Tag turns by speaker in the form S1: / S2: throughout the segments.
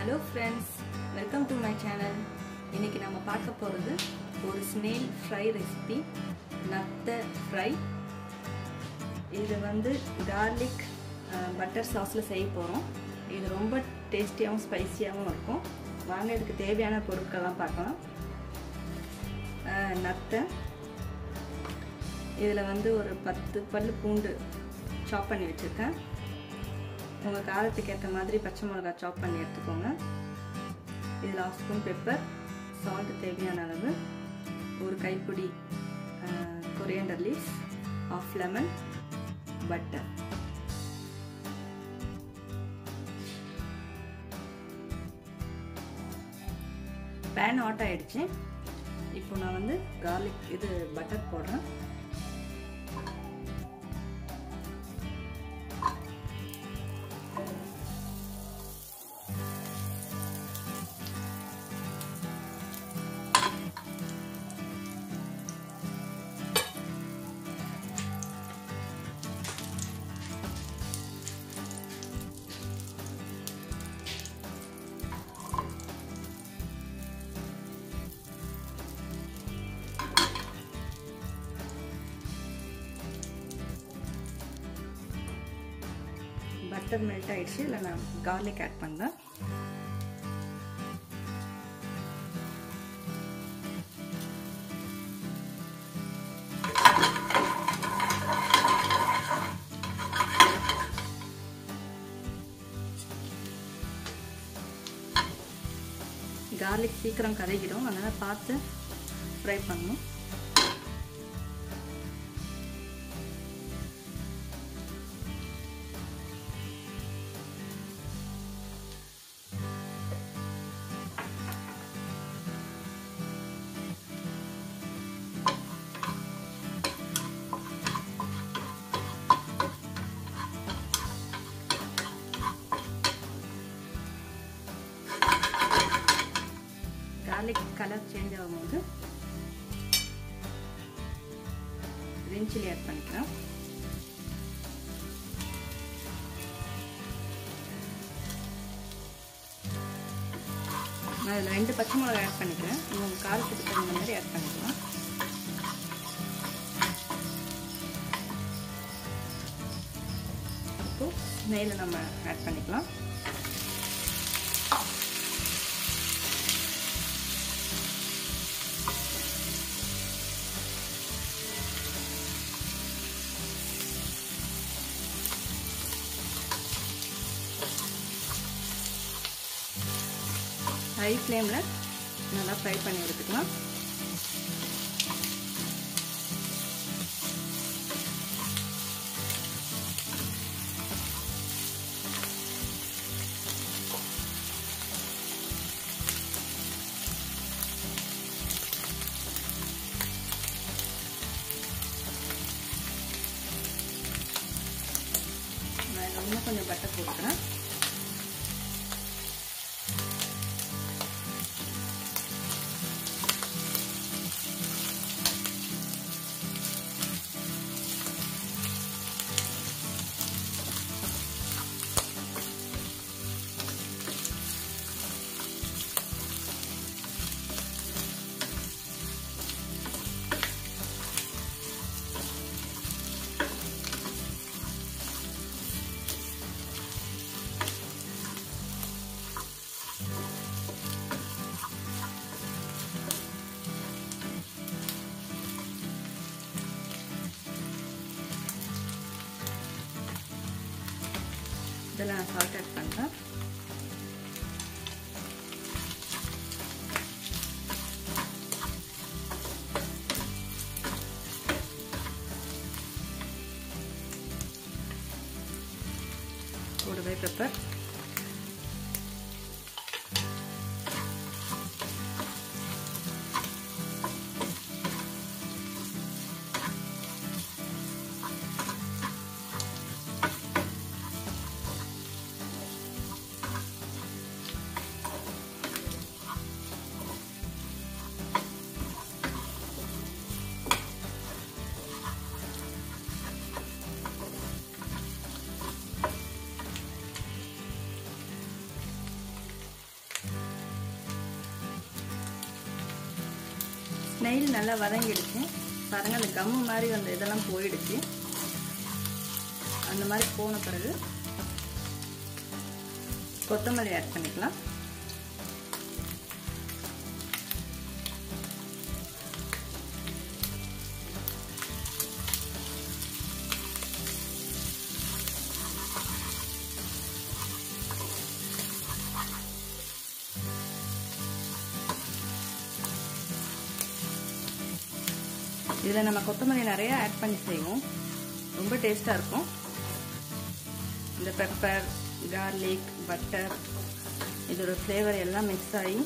S1: hello friends welcome to my channel இன்றைக்கி நம்ம பார்க்க போகிறது ஒரு ஸ்னேல் ஃப்ரை ரெசிபி நத்த ஃப்ரை இது வந்து கார்லிக் பட்டர் சாஸில் செய்ய போகிறோம் இது ரொம்ப டேஸ்டியாகவும் ஸ்பைசியாகவும் இருக்கும் வாங்க இதுக்கு தேவையான பொருட்கள்லாம் பார்க்கலாம் நத்தை இதில் வந்து ஒரு பத்து பல் பூண்டு சாப் பண்ணி வச்சுருக்கேன் உங்கள் காரத்துக்கு ஏற்ற மாதிரி பச்சை மிளகா சாப் பண்ணி எடுத்துக்கோங்க இதில் ஆஃப் ஸ்பூன் பெப்பர் சால்ட் தேவையான அளவு ஒரு கைப்பிடி coriander leaves of lemon butter pan hot ஆகிடுச்சு இப்போ நான் வந்து கார்லிக் இது பட்டர் போடுறேன் பட்டர் மெல்ட் ஆயிடுச்சு இல்லை நான் கார்லிக் ஆட் பண்ணுறேன் கார்லிக் சீக்கிரம் கரைகிடும் அதனால் பார்த்து ஃப்ரை பண்ணணும் கார்லிக் கலர் சேஞ்ச் ஆகும்போது கிரீன் சில்லி ஆட் பண்ணிக்கலாம் நான் இதில் ரெண்டு பச்சை மிளகா ஆட் பண்ணிக்கிறேன் உங்கள் காரத்துக்கு தகுந்த மாதிரி ஆட் பண்ணிக்கலாம் இப்போ நெய்யில் நம்ம ஆட் பண்ணிக்கலாம் ஹை ஃப்ளேமில் நல்லா ஃப்ரை பண்ணி எடுத்துக்கலாம் நான் இன்னும் கொஞ்சம் பட்டர் போட்டுக்கிறேன் இதில் நான் சால்ட் ஆட் பண்ணுறேன் கூடவே பெப்பர் ஸ்னெயில் நல்லா வதங்கிடுச்சு பாருங்கள் அந்த கம்மு மாதிரி அந்த இதெல்லாம் போயிடுச்சு அந்த மாதிரி போன பிறகு கொத்தமல்லி ஆட் பண்ணிக்கலாம் இதில் நம்ம கொத்தமல்லி நிறைய ஆட் பண்ணி செய்வோம் ரொம்ப டேஸ்ட்டாக இருக்கும் இந்த பெப்பர் கார்லிக் பட்டர் இதோட ஃப்ளேவர் எல்லாம் மிக்ஸ் ஆகி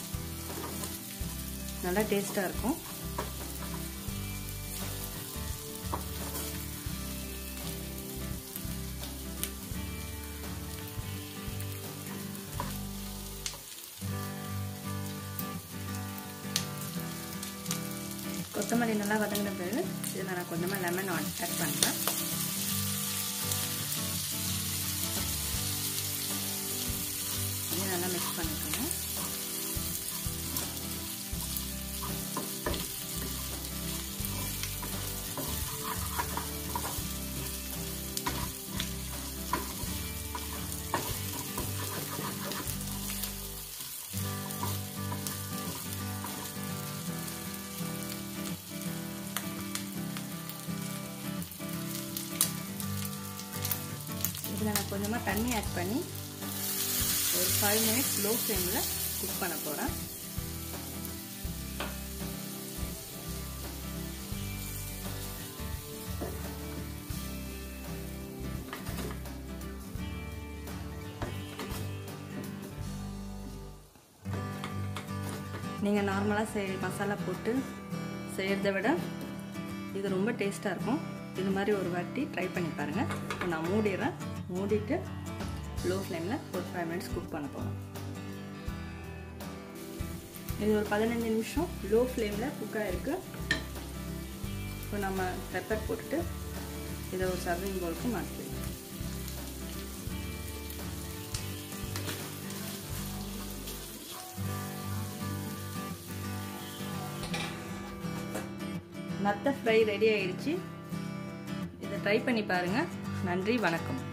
S1: நல்லா டேஸ்ட்டாக இருக்கும் கொத்தமல்லி நல்லா வதங்கின பிறகு இதில் நான் கொஞ்சமாக லெமன் ஆட் பண்ணுறேன் இது நல்லா மிக்ஸ் பண்ணிக்கணும் இதில் நான் கொஞ்சமாக தண்ணி ஆட் பண்ணி ஒரு ஃபைவ் மினிட்ஸ் லோ ஃப்ளேமில் குக் பண்ண போகிறேன் நீங்கள் நார்மலாக செய் மசாலா போட்டு செய்கிறத விட இது ரொம்ப டேஸ்ட்டாக இருக்கும் இது மாதிரி ஒரு வாட்டி ட்ரை பண்ணி பாருங்கள் இப்போ நான் மூடிடுறேன் மூடிட்டு லோ ஃப்ளேமில் ஒரு ஃபைவ் மினிட்ஸ் குக் பண்ண போகிறோம் இது ஒரு பதினஞ்சு நிமிஷம் லோ ஃப்ளேமில் குக் ஆகிருக்கு இப்போ நம்ம பெப்பர் போட்டுட்டு இதை ஒரு சர்விங் பவுலுக்கு மாற்றிடுவோம் நத்த ஃப்ரை ரெடி ஆயிடுச்சு இதை ட்ரை பண்ணி பாருங்கள் நன்றி வணக்கம்